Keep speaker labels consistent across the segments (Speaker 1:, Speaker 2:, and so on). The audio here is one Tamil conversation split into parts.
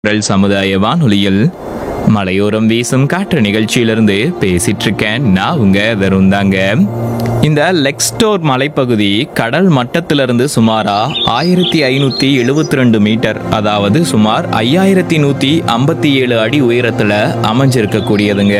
Speaker 1: குரல் சமுதாய வானொலியில் மலையோரம் வீசும் காற்று நிகழ்ச்சியிலிருந்து பேசிட்டு இருக்கேன் நான் உங்க வெறும் தாங்க இந்த லெக்ஸ்டோர் மலைப்பகுதி கடல் மட்டத்திலிருந்து சுமாரா ஆயிரத்தி ஐநூத்தி எழுபத்தி ரெண்டு மீட்டர் அதாவது சுமார் ஐயாயிரத்தி நூத்தி ஐம்பத்தி ஏழு அடி உயரத்துல அமைஞ்சிருக்கக்கூடியதுங்க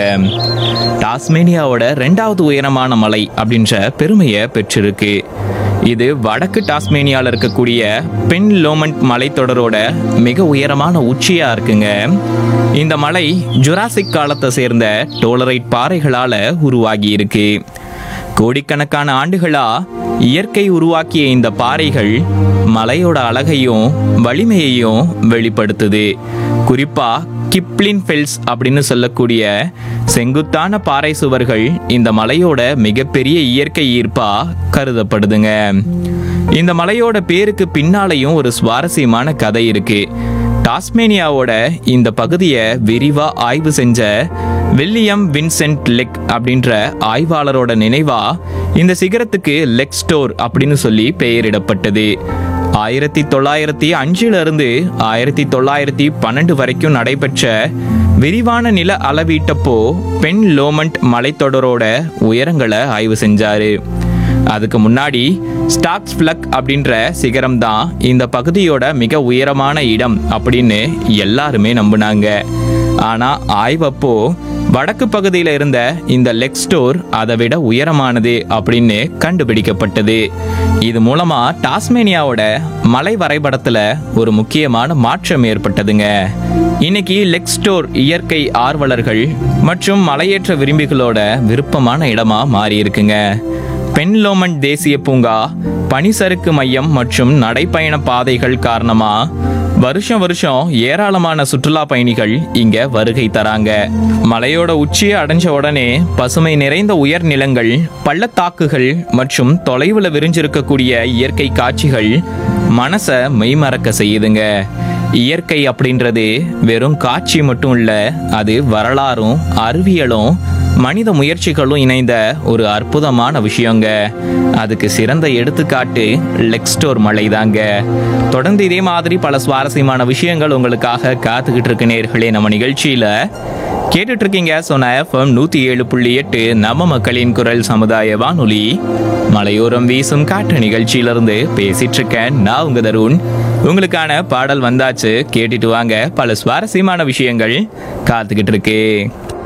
Speaker 1: டாஸ்மேனியாவோட ரெண்டாவது உயரமான மலை அப்படின்ற பெருமையை பெற்றிருக்கு இது வடக்கு டாஸ்மேனியால இருக்கக்கூடிய பென் லோமண்ட் மலைத்தொடரோட மிக உயரமான உச்சியா இருக்குங்க இந்த மலை ஜுராசிக் காலத்தை சேர்ந்த டோலரைட் பாறைகளால உருவாகி இருக்கு கோடிக்கணக்கான ஆண்டுகளா இயற்கை உருவாக்கிய இந்த பாறைகள் மலையோட அழகையும் வலிமையையும் வெளிப்படுத்துது குறிப்பா கிப்ளின் ஃபெல்ஸ் அப்படின்னு சொல்லக்கூடிய செங்குத்தான பாறை சுவர்கள் இந்த மலையோட மிகப்பெரிய இயற்கை ஈர்ப்பா கருதப்படுதுங்க இந்த மலையோட பேருக்கு பின்னாலையும் ஒரு சுவாரஸ்யமான கதை இருக்கு டாஸ்மேனியாவோட இந்த பகுதியை விரிவா ஆய்வு செஞ்ச வில்லியம் வின்சென்ட் லெக் அப்படின்ற ஆய்வாளரோட நினைவா இந்த சிகரத்துக்கு லெக் ஸ்டோர் அப்படின்னு சொல்லி பெயரிடப்பட்டது ஆயிரத்தி தொள்ளாயிரத்தி அஞ்சுல இருந்து ஆயிரத்தி தொள்ளாயிரத்தி பன்னெண்டு வரைக்கும் நடைபெற்ற விரிவான நில அளவீட்டப்போ பென் லோமண்ட் மலைத்தொடரோட உயரங்களை ஆய்வு செஞ்சாரு அதுக்கு முன்னாடி ஸ்டாக்ஸ் ஃபிளக் அப்படின்ற சிகரம் தான் இந்த பகுதியோட மிக உயரமான இடம் அப்படின்னு எல்லாருமே நம்பினாங்க ஆனா ஆய்வப்போ வடக்கு பகுதியில் இருந்த இந்த லெக் ஸ்டோர் அதை விட உயரமானது அப்படின்னு கண்டுபிடிக்கப்பட்டது இது மூலமா டாஸ்மேனியாவோட மலை வரைபடத்துல ஒரு முக்கியமான மாற்றம் ஏற்பட்டதுங்க இன்னைக்கு லெக் ஸ்டோர் இயற்கை ஆர்வலர்கள் மற்றும் மலையேற்ற விரும்பிகளோட விருப்பமான இடமா மாறி இருக்குங்க பென்லோமன் தேசிய பூங்கா பனிசறுக்கு மையம் மற்றும் நடைப்பயண பாதைகள் காரணமா வருஷம் வருஷம் ஏராளமான சுற்றுலா பயணிகள் இங்க வருகை தராங்க மலையோட உச்சியை அடைஞ்ச உடனே பசுமை நிறைந்த உயர் நிலங்கள் பள்ளத்தாக்குகள் மற்றும் தொலைவுல விரிஞ்சிருக்கக்கூடிய இயற்கை காட்சிகள் மனசை மெய்மறக்க செய்யுதுங்க இயற்கை அப்படின்றது வெறும் காட்சி மட்டும் இல்ல அது வரலாறும் அறிவியலும் மனித முயற்சிகளும் இணைந்த ஒரு அற்புதமான விஷயங்க அதுக்கு சிறந்த எடுத்துக்காட்டு லெக்ஸ்டோர் மலைதாங்க தொடர்ந்து இதே மாதிரி பல சுவாரஸ்யமான விஷயங்கள் உங்களுக்காக காத்துக்கிட்டு இருக்கு நேர்களே நம்ம நிகழ்ச்சியில கேட்டுட்டு இருக்கீங்க சொன்ன எஃப்எம் நூத்தி ஏழு புள்ளி எட்டு நம்ம மக்களின் குரல் சமுதாய வானொலி மலையோரம் வீசும் காற்று நிகழ்ச்சியிலிருந்து பேசிட்டு இருக்கேன் நான் உங்க தருண் உங்களுக்கான பாடல் வந்தாச்சு கேட்டுட்டு வாங்க பல சுவாரஸ்யமான விஷயங்கள் காத்துக்கிட்டு இருக்கு